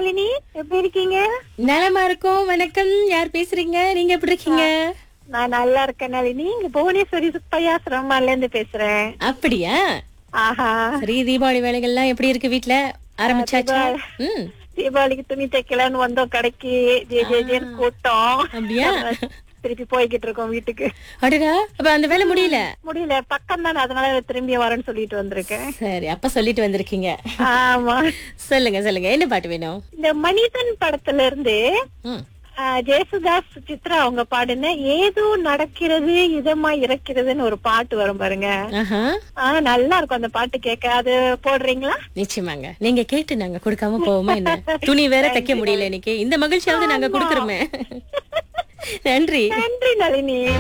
நளினி எப்படி இருக்கீங்க நலமா இருக்கோம் வணக்கம் யார் பேசுறீங்க நீங்க எப்படி இருக்கீங்க நான் நல்லா இருக்கேன் நளினி இங்க புவனேஸ்வரி சுப்பையாசிரமால இருந்து பேசுறேன் அப்படியா ஆஹா சரி தீபாவளி வேலைகள்லாம் எப்படி இருக்கு வீட்ல ஆரம்பிச்சாச்சா ம் தீபாவளிக்கு துணி தைக்கலான்னு வந்தோம் கடைக்கு ஜே ஜே ஜேன்னு கூட்டம் அப்படியா திருப்பி போய்கிட்டு இருக்கோம் வீட்டுக்கு அடடா அப்ப அந்த வேலை முடியல முடியல பக்கம் தானே அதனால திரும்பி வரேன்னு சொல்லிட்டு வந்திருக்கேன் சரி அப்ப சொல்லிட்டு வந்திருக்கீங்க ஆமா சொல்லுங்க சொல்லுங்க என்ன பாட்டு வேணும் இந்த மனிதன் படத்துல இருந்து ம் ஆ, ஜெயசுதாஸ் சித்ரா அவங்க பாடுன ஏதோ நடக்கிறது இதமா இறக்கிறதுன்னு ஒரு பாட்டு வரும் பாருங்க ஆஹா ஆ நல்லா இருக்கும் அந்த பாட்டு கேட்க அது போடுறீங்களா நிச்சயமாங்க நீங்க கேட்டு நாங்க கொடுக்காம போவோமா என்ன துணி வேற தைக்க முடியல இன்னைக்கு இந்த மகிழ்ச்சியாவது நாங்க கொடுக்கறோமே நன்றி நன்றி நளினி